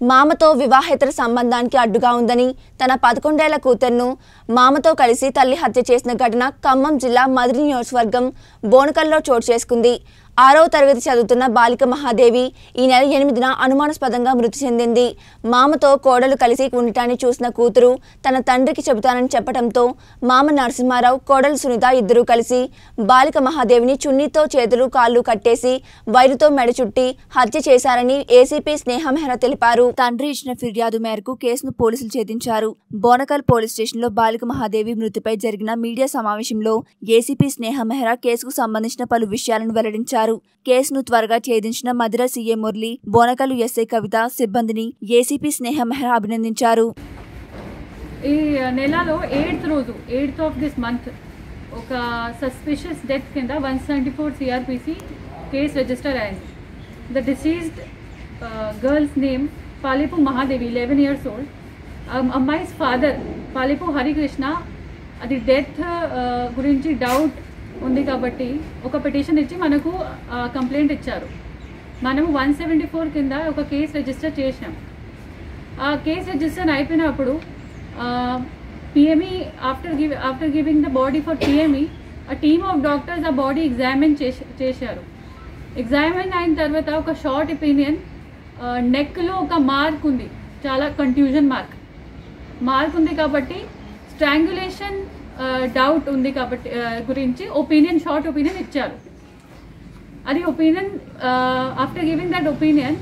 మామతో వివాహేతర సంబంధానికి అడ్డుగా ఉందని తన పదకొండేళ్ల కూతుర్ను మామతో కలిసి తల్లి హత్య చేసిన ఘటన ఖమ్మం జిల్లా మదిరి నియోజకవర్గం బోనకల్లో చోటు చేసుకుంది ఆరవ తరగతి చదువుతున్న బాలిక మహాదేవి ఈ నెల ఎనిమిదిన అనుమానాస్పదంగా మృతి చెందింది మామతో కోడలు కలిసి ఉండటాన్ని చూసిన కూతురు తన తండ్రికి చెబుతానని చెప్పడంతో మామ నరసింహారావు కోడలు సునీత ఇద్దరూ కలిసి బాలిక మహాదేవిని చున్నీతో చేతులు కాళ్ళు కట్టేసి వైరుతో మెడ చుట్టి హత్య చేశారని ఏసీపీ స్నేహ మెహ్రా తెలిపారు తండ్రి ఇచ్చిన ఫిర్యాదు మేరకు కేసును పోలీసులు ఛేదించారు బోనకల్ పోలీస్ స్టేషన్లో బాలిక మహాదేవి మృతిపై జరిగిన మీడియా సమావేశంలో ఏసీపీ స్నేహ మెహ్రా కేసుకు సంబంధించిన పలు విషయాలను వెల్లడించారు కేసును త్వరగా ఛేదించిన మధుర సీఏ మురళి బోనకల్ ఎస్ఐ కవిత సిబ్బందిని ఏసీపీ స్నేహ మెహ్రా అభినందించారు ఈ నెలలో ఎయిత్ రోజు ఎయిత్ ఆఫ్ దిస్ మంత్ ఒక సస్పిషియస్ డెత్ కింద one seventy four CrPC case register అయింది the deceased girl's name Palipu Mahadevi eleven years old అమ్మాయి ఫాదర్ పాలిపు హరికృష్ణ అది డెత్ గురించి డౌట్ ఉంది కాబట్టి ఒక పిటిషన్ ఇచ్చి మనకు కంప్లైంట్ ఇచ్చారు మనము వన్ సెవెంటీ ఫోర్ కింద ఒక కేసు రిజిస్టర్ చేసినాం ఆ కేసు రిజిస్టర్ అయిపోయినప్పుడు PME after give after giving the body for PME ఆ టీమ్ ఆఫ్ డాక్టర్స్ ఆ బాడీ ఎగ్జామిన్ చేసి చేశారు ఎగ్జామిన్ అయిన తర్వాత ఒక షార్ట్ ఒపీనియన్ నెక్లో ఒక మార్క్ ఉంది చాలా కన్ఫ్యూజన్ మార్క్ మార్క్ ఉంది కాబట్టి స్ట్రాంగులేషన్ డౌట్ ఉంది కాబట్టి ఆ, గురించి ఒపీనియన్ షార్ట్ ఒపీనియన్ ఇచ్చారు అది opinion after giving that opinion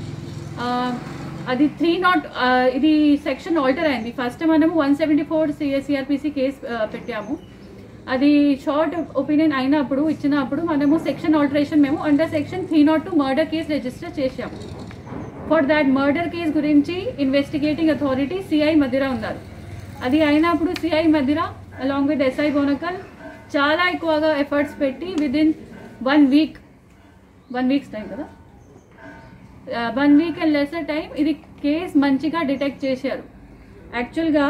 అది త్రీ నాట్ ఇది సెక్షన్ ఆల్టర్ అయింది ఫస్ట్ మనము one seventy four CrPC case పెట్టాము అది షార్ట్ ఒపీనియన్ అయినప్పుడు ఇచ్చినప్పుడు మనము సెక్షన్ ఆల్టరేషన్ మేము under section three nought two murder case register చేశాము ఫర్ దాట్ మర్డర్ కేస్ గురించి ఇన్వెస్టిగేటింగ్ అథారిటీ సిఐ మదిరా ఉన్నారు అది అయినప్పుడు CI Madhira along with SI Bonakal చాలా ఎక్కువగా ఎఫర్ట్స్ పెట్టి within one week one weeks time కదా one week and lesser time ఇది కేస్ మంచిగా డిటెక్ట్ చేశారు యాక్చువల్గా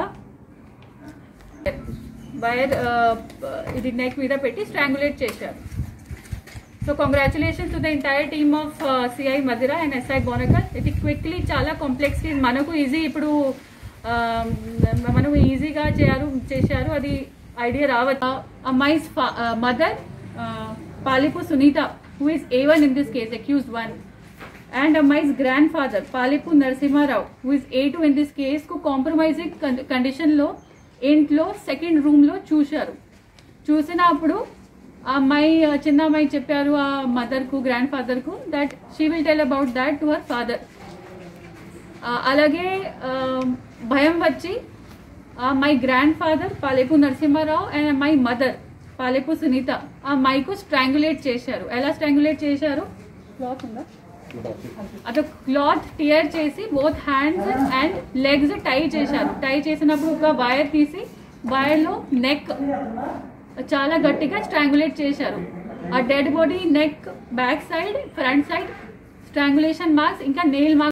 వైర్ ఇది నెక్ మీద పెట్టి స్ట్రాంగులేట్ చేశారు so congratulations to the entire team of CI Madhira and SI Bonakal ఇది క్విక్లీ చాలా కాంప్లెక్స్ మనకు ఈజీ ఇప్పుడు uh, మనం ఈజీగా చేయారు చేశారు అది ఐడియా రావచ్చు అమ్మాయి mother Palipu Sunitha who is A one in this case accused one and అమ్మాయిస్ grandfather Palipu Narasimha Rao who is A two in this కేస్ కు కాంప్రమైజింగ్ కండిషన్లో ఇంట్లో సెకండ్ రూమ్లో చూశారు చూసినప్పుడు ఆ అమ్మాయి ఆ చిన్న అమ్మాయి చెప్పారు ఆ మదర్కు గ్రాండ్ ఫాదర్కు that she will tell about that to our father అలాగే ఆ, భయం వచ్చి ఆ my grandfather Palepu Narasimha Rao and my mother Palepu Sunitha ఆ మైకు స్ట్రాంగులేట్ చేశారు ఎలా స్ట్రాంగులేట్ చేశారు క్లాత్ ఉందా అటు క్లాత్ టియర్ చేసి both hands and legs tie చేశారు టై చేసినప్పుడు ఒక వైర్ తీసి వైర్లో నెక్ చాలా గట్టిగా స్ట్రాంగులేట్ చేశారు ఆ dead body neck back side front side strangulation marks ఇంకా నెయిల్ మార్క్స్